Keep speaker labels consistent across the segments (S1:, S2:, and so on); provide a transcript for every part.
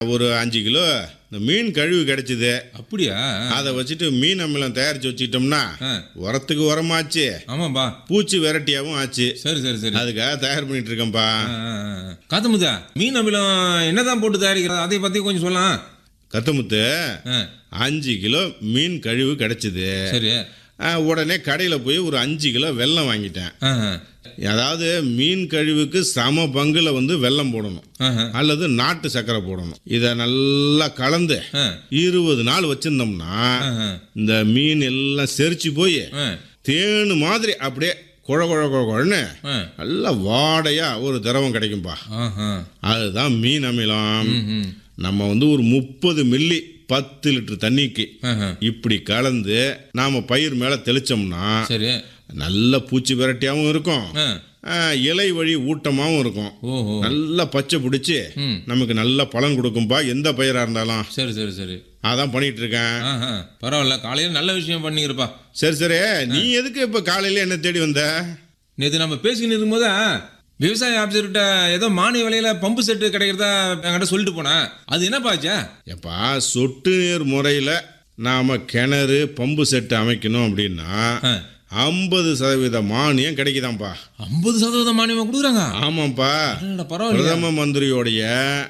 S1: ஒரு அஞ்சு கிலோ இந்த மீன் கழிவு கிடைச்சிது
S2: அப்படியா
S1: அதை வச்சுட்டு மீன் அமிலம் தயாரிச்சு வச்சுக்கிட்டோம்னா
S2: ஆ.
S1: உரத்துக்கு உரமாச்சு
S2: ஆமாப்பா
S1: பூச்சி விரட்டியாவும் ஆச்சு
S2: சரி சரி சரி
S1: அதுக்காக தயார் பண்ணிட்டு இருக்கேன்ப்பா
S2: காத்தமுதா மீன் அமிலம் என்னதான் போட்டு தயாரிக்கிறது அதை பத்தி கொஞ்சம் சொல்லலாம்
S1: கத்தமுத்து
S2: ஆ,
S1: அஞ்சு கிலோ மீன் கழிவு கிடைச்சிது
S2: சரி
S1: ஆ, உடனே கடையில் போய் ஒரு அஞ்சு கிலோ வெல்லம் வாங்கிட்டேன்
S2: ஆஹா,
S1: அதாவது மீன் கழிவுக்கு சம பங்குல வந்து வெல்லம் போடணும்
S2: ஆஹா,
S1: அல்லது நாட்டு சர்க்கரை போடணும் இதை நல்லா கலந்து
S2: ஆ,
S1: இருபது நாள் வச்சிருந்தோம்னா
S2: ஆஹா,
S1: இந்த மீன் எல்லாம் செரிச்சு போய்
S2: ஆ,
S1: தேனு மாதிரி அப்படியே குழ குழ குழ குழன்னு
S2: ஆ,
S1: நல்ல வாடையா ஒரு திரவம் கிடைக்கும்பா
S2: ஆஹா.
S1: அதுதான் மீன் அமிலம்
S2: ம், ம்.
S1: நம்ம வந்து ஒரு முப்பது மில்லி பத்து லிட்டர் தண்ணிக்கு
S2: ஆஹா.
S1: இப்படி கலந்து நாம பயிர் மேல தெளிச்சோம்னா
S2: சரி
S1: நல்ல பூச்சி விரட்டியாவும் இருக்கும்
S2: ஆ,
S1: ஆ, இலை வழி ஊட்டமாவும் இருக்கும்
S2: ஓஹோ
S1: நல்லா பச்சை பிடிச்சி
S2: ம்.
S1: நமக்கு நல்ல பலன் கொடுக்கும்பா எந்த பயிரா இருந்தாலும்
S2: சரி சரி சரி
S1: அதான் பண்ணிட்டு இருக்கேன்
S2: ஆஹா பரவாயில்ல காலையில நல்ல விஷயம் பண்ணிருப்பா
S1: சரி சரி நீ எதுக்கு இப்ப காலையில என்ன தேடி வந்த
S2: நேற்று நம்ம பேசிக்கிட்டு இருக்கும்போது விவசாய ஆஃபீஸர்கிட்ட ஏதோ மானிய விலையில பம்பு செட்டு கிடைக்கிறதா என்கிட்ட சொல்லிட்டு போனேன் அது என்னப்பா ஆச்சா
S1: எப்பா சொட்டு நீர் முறையில் நாம் கிணறு பம்பு செட்டு அமைக்கணும் அப்படின்னா
S2: ஆ.
S1: ஐம்பது சதவீத மானியம் கிடைக்குதாம்ப்பா
S2: ஐம்பது சதவீதம் மானியமா கொடுக்குறாங்க
S1: ஆமாம்ப்பா
S2: அடடா, பரவாயில்லையா
S1: பிரதம மந்திரியோடைய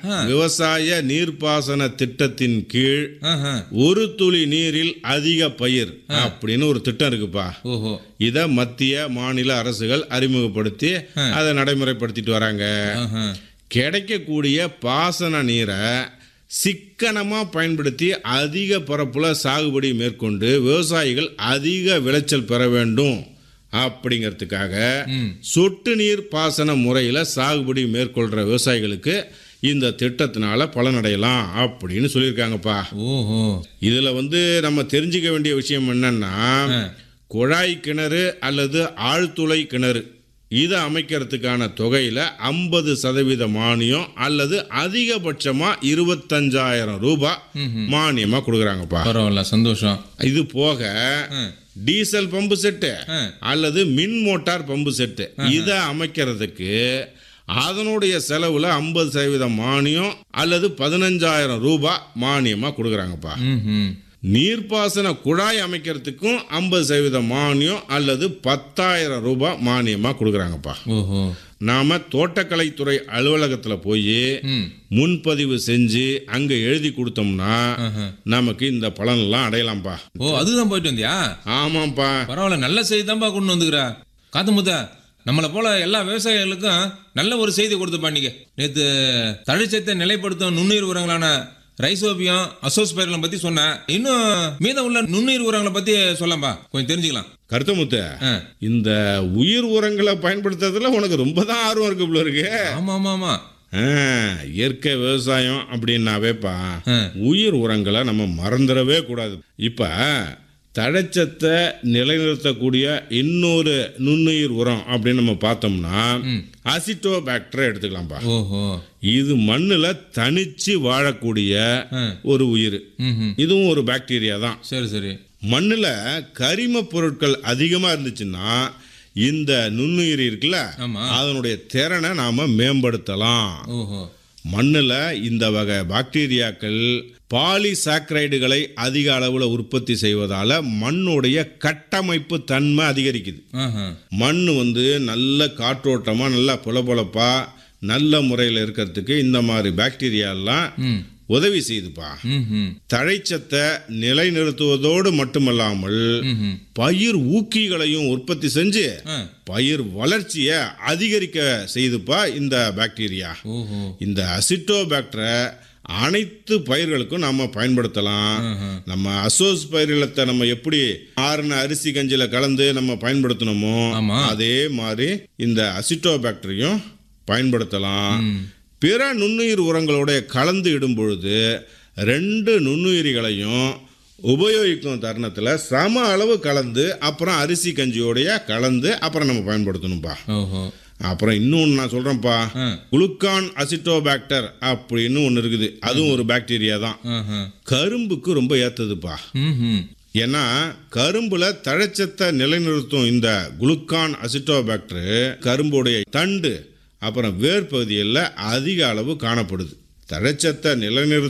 S1: விவசாய நீர்ப்பாசன திட்டத்தின் கீழ்
S2: ஆஹா.
S1: ஒரு துளி நீரில் அதிக பயிர் அப்படின்னு ஒரு திட்டம் இருக்குப்பா
S2: ஓஹோ
S1: இதை மத்திய மாநில அரசுகள் அறிமுகப்படுத்தி அதை நடைமுறைப்படுத்திட்டு வராங்க
S2: ஆஹா.
S1: கிடைக்கக்கூடிய பாசன நீரை சிக்கனமாக பயன்படுத்தி அதிக பரப்புல சாகுபடி மேற்கொண்டு விவசாயிகள் அதிக விளைச்சல் பெற வேண்டும் அப்படிங்கிறதுக்காக
S2: ம்.
S1: சொட்டு நீர் பாசன முறையில் சாகுபடி மேற்கொள்கிற விவசாயிகளுக்கு இந்த திட்டத்தினால பலனடையலாம் அப்படின்னு சொல்லியிருக்காங்கப்பா
S2: ஓஹோ
S1: இதில் வந்து நம்ம தெரிஞ்சுக்க வேண்டிய விஷயம் என்னன்னா குழாய் கிணறு அல்லது ஆழ்துளை கிணறு இதை அமைக்கிறதுக்கான தொகையில் ஐம்பது சதவீத மானியம் அல்லது அதிகபட்சமாக இருபத்தஞ்சாயிரம் ரூபாய் மானியமாக கொடுக்குறாங்கப்பா
S2: பரவாயில்ல சந்தோஷம்
S1: இது போக டீசல் பம்பு செட்டு
S2: ஆ.
S1: அல்லது மின் மோட்டார் பம்பு செட்டு இதை அமைக்கிறதுக்கு அதனுடைய செலவுல ஐம்பது சதவீதம் மானியம் அல்லது பதினஞ்சாயிரம் ரூபாய் மானியமா கொடுக்குறாங்கப்பா
S2: ம்
S1: நீர்ப்பாசன குழாய் அமைக்கிறதுக்கும் ஐம்பது சதவீதம் மானியம் அல்லது பத்தாயிரம் ரூபாய் மானியமா கொடுக்குறாங்கப்பா
S2: ஓஹோ
S1: நாம தோட்டக்கலைத்துறை அலுவலகத்துல போய்
S2: ம்
S1: முன்பதிவு செஞ்சு அங்க எழுதி கொடுத்தோம்னா
S2: ஆஹா.
S1: நமக்கு இந்த பலனெல்லாம் அடையலாம்ப்பா
S2: ஓ அதுதான் போயிட்டு வந்தியா
S1: ஆமாப்பா
S2: பரவாயில்ல நல்ல செய்தி தான்ப்பா கொண்டு வந்துக்கிறா காத்தமுத்த நம்மளை போல எல்லா விவசாயிகளுக்கும் நல்ல ஒரு செய்தி கொடுத்துப்பா நீங்க நேற்று தழைச்சத்தை நிலைப்படுத்தும் நுண்ணுயிர் உரங்களான ரைசோபியம் அசோஸ்பைரலம் பத்தி சொன்னேன் இன்னும் மீதம் உள்ள நுண்ணுயிர் உரங்களை பத்தி சொல்லம்பா கொஞ்சம் தெரிஞ்சுக்கலாம்
S1: கருத்தமுத்து
S2: ஆ.
S1: இந்த உயிர் உரங்களை பயன்படுத்துறதுல உனக்கு ரொம்ப தான் ஆர்வம் இருக்கு போல இருக்கு
S2: ஆமா ஆமா ஆமா
S1: ஆ, இயற்கை விவசாயம் அப்படின்னாவேப்பா
S2: ஆ.
S1: உயிர் உரங்களை நம்ம மறந்துடவே கூடாது இப்ப தழைச்சத்தை நிலைநிறுத்தக்கூடிய இன்னொரு நுண்ணுயிர் உரம் அப்படின்னு நம்ம பார்த்தோம்னா அசிட்டோ எடுத்துக்கலாம்ப்பா
S2: ஓஹோ
S1: இது மண்ணுல தனிச்சு வாழக்கூடிய
S2: ஆ.
S1: ஒரு உயிர்
S2: ம்
S1: இதுவும் ஒரு பாக்டீரியா தான்
S2: சரி சரி
S1: மண்ணுல கரிம பொருட்கள் அதிகமா இருந்துச்சுன்னா இந்த நுண்ணுயிரி இருக்குல்ல
S2: ஆமா.
S1: அதனுடைய திறனை நாம மேம்படுத்தலாம்
S2: ஓஹோ
S1: மண்ணுல இந்த வகை பாக்டீரியாக்கள் பாலிசாக்கரைடுகளை அதிக அளவுல உற்பத்தி செய்வதால மண்ணுடைய கட்டமைப்பு தன்மை அதிகரிக்குது
S2: ஆஹா
S1: மண் வந்து நல்ல காற்றோட்டமா நல்லா புலபுலப்பா நல்ல முறையில் இருக்கிறதுக்கு இந்த மாதிரி பாக்டீரியாலாம்
S2: ம்
S1: உதவி செய்யுதுப்பா
S2: ம் ம்
S1: தழைச்சத்தை நிலைநிறுத்துவதோடு மட்டுமல்லாமல்
S2: ம்
S1: பயிர் ஊக்கிகளையும் உற்பத்தி செஞ்சு
S2: ஆ
S1: பயிர் வளர்ச்சியை அதிகரிக்க செய்துப்பா இந்த பாக்டீரியா
S2: ஓஹோ
S1: இந்த அசிட்டோபாக்டரை அனைத்து பயிர்களுக்கும் நாம பயன்படுத்தலாம் நம்ம அசோஸ் பயிரிலத்தை நம்ம எப்படி ஆறுன அரிசி கஞ்சில கலந்து நம்ம பயன்படுத்தணுமோ
S2: ஆமா.
S1: அதே மாதிரி இந்த அசிட்டோபாக்டரையும் பயன்படுத்தலாம் பிற நுண்ணுயிர் உரங்களோட கலந்து இடும் பொழுது ரெண்டு நுண்ணுயிரிகளையும் உபயோகிக்கும் தருணத்தில் சம அளவு கலந்து அப்புறம் அரிசி கஞ்சியோடைய கலந்து அப்புறம் நம்ம பயன்படுத்தணும்ப்பா
S2: ஓஹோ
S1: அப்புறம் இன்னொன்று நான் சொல்கிறேன்ப்பா
S2: ஆ.
S1: குளுக்கான் அசிட்டோபாக்டர் அப்படின்னு ஒன்று இருக்குது அதுவும் ஒரு பாக்டீரியா தான்
S2: ஆஹா
S1: கரும்புக்கு ரொம்ப ஏத்ததுப்பா
S2: ம் ம்
S1: ஏன்னா கரும்புல தழைச்சத்தை நிலைநிறுத்தும் இந்த குளுக்கான் அசிட்டோபாக்டர் கரும்புடைய தண்டு அப்புறம் வேர் பகுதிகளில் அதிக அளவு காணப்படுது தழைச்சத்தை நிலைநிறுத்த